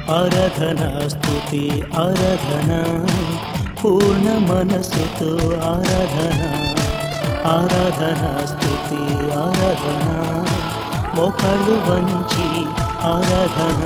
ఆరాధన స్తుతి ఆరాధన పూర్ణ మనసుతో ఆరాధన ఆరాధన స్తుతి ఆరాధన మోకాళ్ళు వంచి ఆరాధన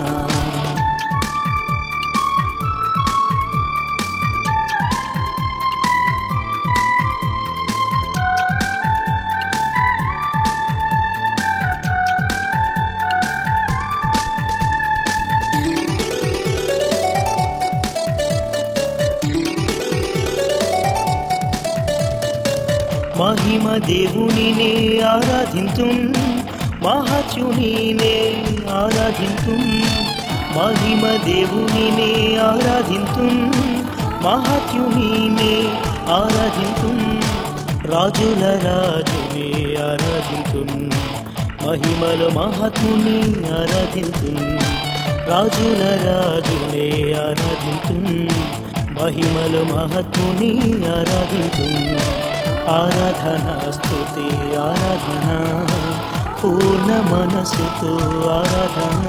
మహిమ దేవునినే ఆరాధింతు మహత్యునినే ఆరాధింతు మహిమ దేవునినే ఆరాధింతు మహత్యునినే ఆరాధింతు రాజుల రాజునే ఆరాధింతు మహిమల మహాత్ముని ఆరాధింతు రాజుల రాజునే ఆరాధింతు మహిమల మహత్ముని ఆరాధింతు ఆరాధన స్తుతి ఆరాధన పూర్ణ మనసుతో ఆరాధన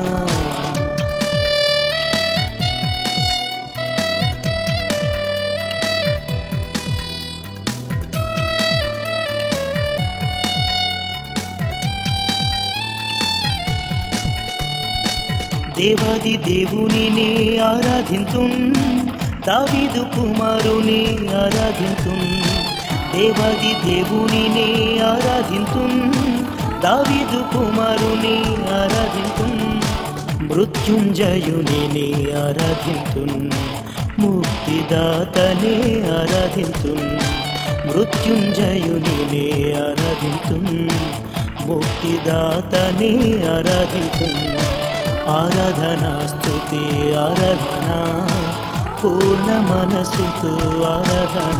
దేవాది దేవునిని ఆరాధింతు దావీదు కుమారుని ఆరాధింతు దేవాది దేవునిని ఆరాధింతు దావీదు కుమారుని ఆరాధింతు మృత్యుంజయుని ఆరాధింతు ముక్తిదాతనే ఆరాధింతు మృత్యుంజయుని ఆరాధింతు ముక్తిదాతనే ఆరాధింతు ఆరాధన స్తుతి ఆరాధన పూర్ణ మనసుతో ఆరాధన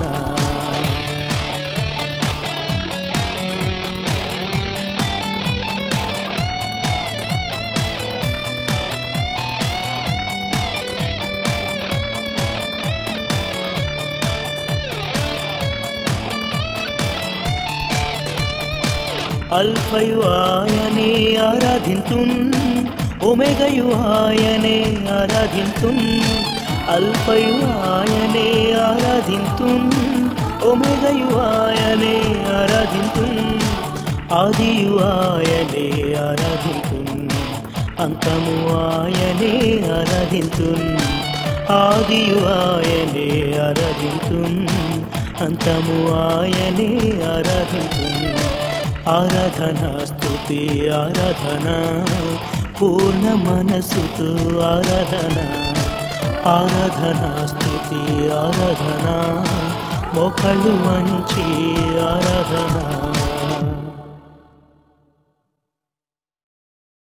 అల్ఫయు ఆయనే ఆరాధింతు ఒమెగయు ఆయనే ఆరాధింతు అల్ఫయు ఆయనే ఆరాధింతు ఒమెగయు ఆయనే ఆరాధింతు ఆదియు ఆయనే ఆరాధింతు అంతము ఆయనే ఆరాధింతు ఆదియు ఆయనే ఆరాధింతు అంతము ఆయనే ఆరాధింతు ఆరాధన స్తుతి ఆరాధన పూర్ణ మనసుతో ఆరాధన ఆరాధన స్తుతి ఆరాధన మొక్కలు వంచి ఆరాధన